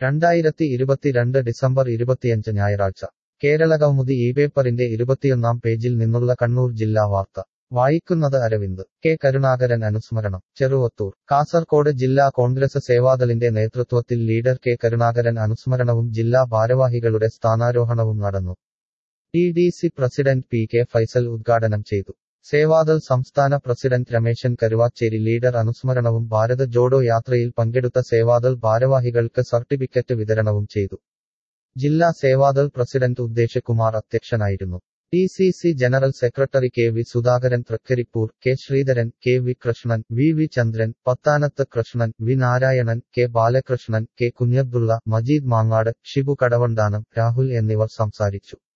രണ്ടായിരത്തി ഇരുപത്തിരണ്ട് ഡിസംബർ ഇരുപത്തിയഞ്ച് ഞായറാഴ്ച കേരളകൗമുദി ഈ പേപ്പറിന്റെ ഇരുപത്തിയൊന്നാം പേജിൽ നിന്നുള്ള കണ്ണൂർ ജില്ലാ വാർത്ത വായിക്കുന്നത് അരവിന്ദ് കെ കരുണാകരൻ അനുസ്മരണം ചെറുവത്തൂർ കാസർകോട് ജില്ലാ കോൺഗ്രസ് സേവാദളിന്റെ നേതൃത്വത്തിൽ ലീഡർ കെ കരുണാകരൻ അനുസ്മരണവും ജില്ലാ ഭാരവാഹികളുടെ സ്ഥാനാരോഹണവും നടന്നു T D C president P K Faisal ഉദ്ഘാടനം ചെയ്തു സേവാദൾ സംസ്ഥാന പ്രസിഡന്റ് രമേശൻ കരുവാച്ചേരി ലീഡർ അനുസ്മരണവും ഭാരത് ജോഡോ യാത്രയിൽ പങ്കെടുത്ത സേവാദൾ ഭാരവാഹികൾക്ക് സർട്ടിഫിക്കറ്റ് വിതരണവും ചെയ്തു ജില്ലാ സേവാദൾ പ്രസിഡന്റ് ഉദ്ദേശ് കുമാർ അധ്യക്ഷനായിരുന്നു D C C general secretary K V Sudhakaran Thrikaripur K Sreedharan K V Krishnan V V Chandran Pathanath Krishnan V Narayanan K Balakrishnan K Kunhabdulla Majeed Mangad Shibu Kadavandanam Rahul എന്നിവർ സംസാരിച്ചു